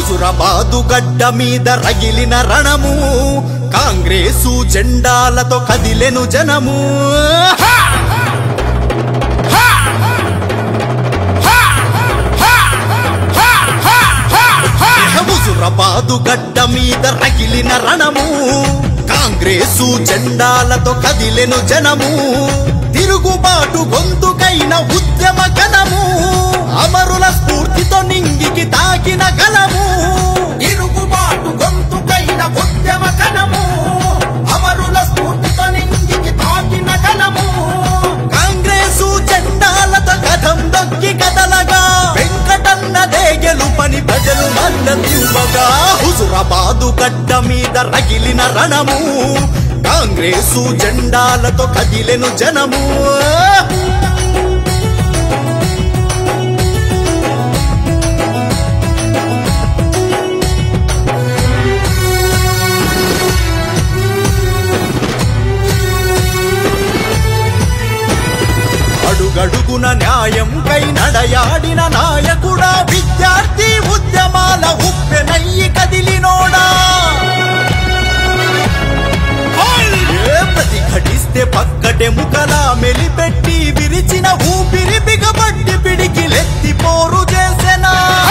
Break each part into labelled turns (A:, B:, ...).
A: హుజురాబాదు గడ్డ మీద రగిలిన రణము కాంగ్రెసు జెండాలతో కదిలెను జనము హుజురాబాదు గడ్డ మీద రగిలిన రణము కాంగ్రెసు జెండాలతో కదిలెను జనము తిరుగుబాటు గొంతుకైన ఉద్యమ గణము అమరుల స్ఫూర్తితో నింగికి తాకిన గలము తిరుగుబాటు గొంతుకైన ఉద్యమ గణము అమరుల స్ఫూర్తితో నింగికి తాకిన గలము కాంగ్రెసు జెండాలతో కథం దొక్కి కదలగా వెంకటన్నదే గెలుపని ప్రజలు మద్దతివ్వగా హుజురాబాదు గడ్డ మీద రగిలిన రణము కాంగ్రెసు జెండాలతో కదిలెను జనము అడుగడుగున న్యాయం కై నడయాడిన నాయకుడా విద్యార్థి ఉద్యమాల ఉప్పెనయ్యి కదిలినోడా ఏ ప్రతిఘటిస్తే పక్కటే ముకలా మెలిపెట్టి విరిచిన ఊపిరి బిగబట్టి పిడికిలెత్తి పోరు చేసెనా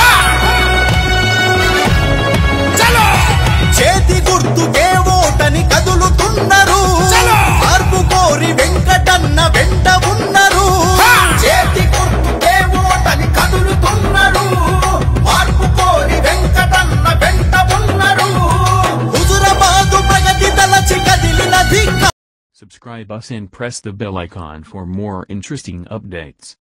A: చేతి గుర్తుకే ఓటని కదులుతున్నారు మార్పు కోరి వెంకటన్న వెంట ఉన్నారు చేతి గుర్తుకే ఓటని కదులుతున్నారు మార్పు కోరి వెంకటన్న వెంట ఉన్నారు హుజురాబాదు ప్రగతి తలచి కదిలిన ధిక్క
B: Subscribe us and press the bell icon for more interesting updates.